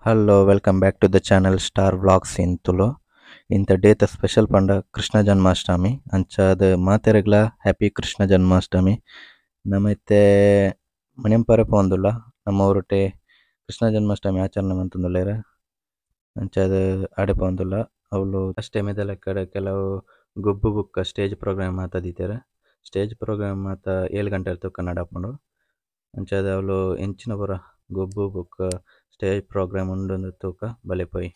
Hello welcome back to the channel star vlogs in Tulu ಇಂಥ ಡೇತ special ಪಂಡ ಕೃಷ್ಣ ಜನ್ಮಾಷ್ಟಮಿ ಅಂಚಾದ ಮಾತೆರೆಗ್ಲ ಹ್ಯಾಪಿ ಕೃಷ್ಣ ಜನ್ಮಾಷ್ಟಮಿ ನಮೈತೆ ಮಣಿಂಪರೆ ಪೋಂದುಲ್ಲ ನಮ್ಮ ಊರುಟೆ ಕೃಷ್ಣ ಜನ್ಮಾಷ್ಟಮಿ ಆಚರಣೆ ಮಂತುಂದುಲ್ಲೆರ್ ಅಂಚಾದ ಆಡೆ ಪೋಂದುಲ್ಲ ಅವಳು ಅಷ್ಟೇ ಮೆದಲ ಕಡೆ ಕೆಲವು ಗೊಬ್ಬು ಬುಕ್ಕ ಸ್ಟೇಜ್ ಪ್ರೋಗ್ರಾಮ್ ಮಾತ ದೀತೆರ್ ಸ್ಟೇಜ್ ಪ್ರೋಗ್ರಾಮ್ ಮಾತ ಏಳು ಗಂಟೆ ತೂಕ ನಡಪುಂಡು ಅಂಚಾದ ಅವಳು ಎಂಚಿನ ಪುರ ಗೊಬ್ಬು ಬುಕ್ಕ ಸ್ಟೇಜ್ ಪ್ರೋಗ್ರಾಮ್ ಉಂಡು ತೂಕ ಬಲೆ ಪೋಯಿ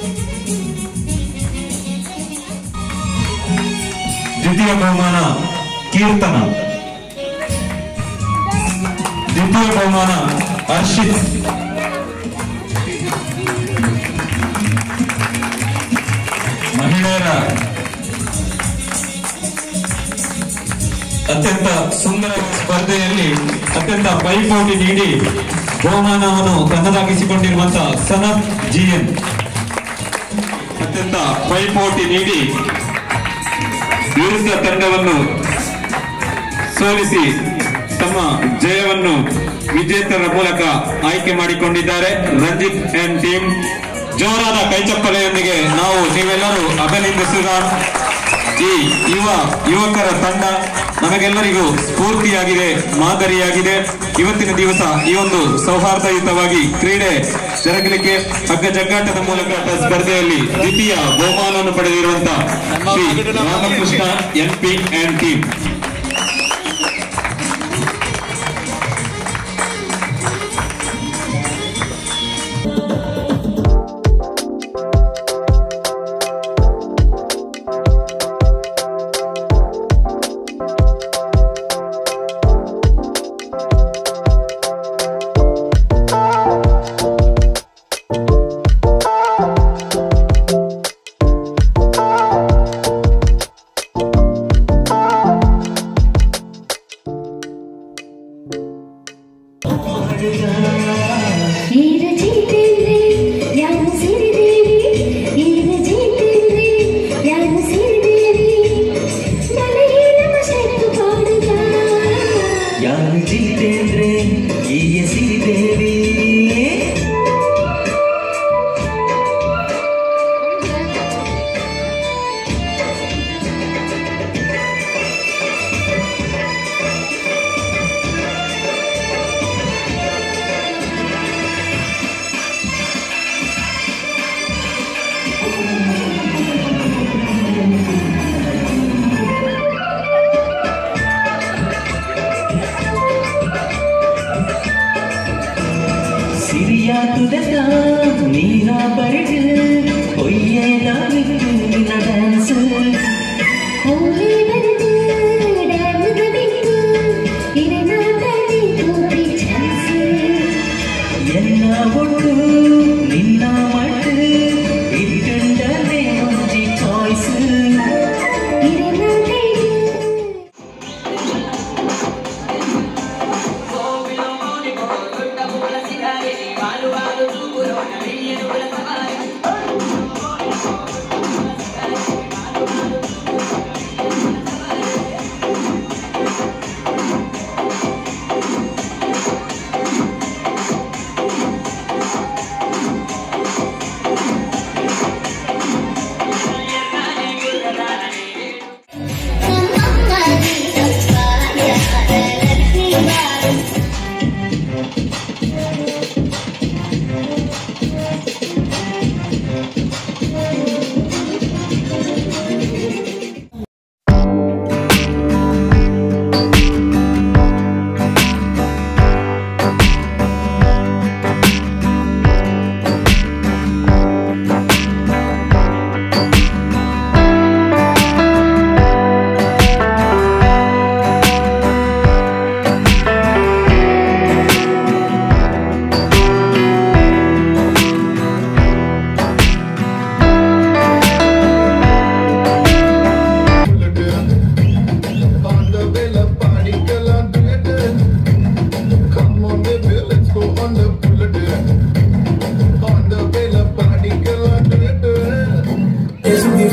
ದ್ವಿತೀಯ ಬಹುಮಾನ ಕೀರ್ತನ ದ್ವಿತೀಯ ಬಹುಮಾನ ಹರ್ಷಿತ್ ಮಹಿಳೆಯರ ಅತ್ಯಂತ ಸುಂದರ ಸ್ಪರ್ಧೆಯಲ್ಲಿ ಅತ್ಯಂತ ಪೈಪೋಟಿ ನೀಡಿ ಬಹುಮಾನವನ್ನು ತನ್ನದಾಗಿಸಿಕೊಂಡಿರುವಂತಹ ಸನತ್ ಜಿಎನ್ ಅತ್ಯಂತ ಪೈಪೋಟಿ ನೀಡಿ ವಿರುದ್ಧ ತಂಡವನ್ನು ಸೋಲಿಸಿ ತಮ್ಮ ಜಯವನ್ನು ವಿಜೇತರ ಮೂಲಕ ಆಯ್ಕೆ ಮಾಡಿಕೊಂಡಿದ್ದಾರೆ ರಂಜಿತ್ ಅಂಡ್ ಟೀಮ್ ಜೋರಾದ ಕೈಚಪ್ಪಲೆಯೊಂದಿಗೆ ನಾವು ನೀವೆಲ್ಲರೂ ಅಭಿನಂದಿಸಿದ ಈ ಯುವ ಯುವಕರ ತಂಡ ನಮಗೆಲ್ಲರಿಗೂ ಸ್ಫೂರ್ತಿಯಾಗಿದೆ ಮಾದರಿಯಾಗಿದೆ ಇವತ್ತಿನ ದಿವಸ ಈ ಒಂದು ಸೌಹಾರ್ದಯುತವಾಗಿ ಕ್ರೀಡೆ ಜರುಗಲಿಕ್ಕೆ ಹಗ್ಗ ಜಗ್ಗಾಟದ ಮೂಲಕ ಸ್ಪರ್ಧೆಯಲ್ಲಿ ದ್ವಿತೀಯ ಬಹುಮಾನವನ್ನು ಪಡೆದಿರುವಂತಹ Shri Ramakrishna N P and team ಈಗ ಜೀತೇಂದ್ರೆ ಯಾರು ಸಿರಿದೇವಿ ಈಗ ಜೀತೇಂದ್ರೆ ಯಾರು ಸಿರಿದೇವಿ ನನಗೆ ನಮ್ಮ ಶಕ್ತಿ ಪಾಡುತ್ತ ಯಾರು ಜಿತೇಂದ್ರೆ ಈಗ ಸಿರಿದೇವಿ ಸಿರಿಯ ತುದತ ನೀರ ಬರಡು ಒಯ್ಯದ ನಿನ್ನ ಡ್ಯಾನ್ಸ್ ಹೋಗಿ ಬಂದು ಡ್ಯಾಮದ ಬಿಟ್ಟು ಇರನಾದಲ್ಲಿ ತೋರಿ ಚಾನ್ಸ್ ಎಲ್ಲ ಒಟ್ಟು ನಿನ್ನ ಮಟ್ಟು ಇಟ್ಕೊಂಡನೆ ಮುಂಚಿ ಚಾಯ್ಸ್ ಇರನಾದಲ್ಲಿ On the Villa party, girl, I'm doing it. Come on, baby, let's go on the bullet. On the Villa party, girl, I'm doing it.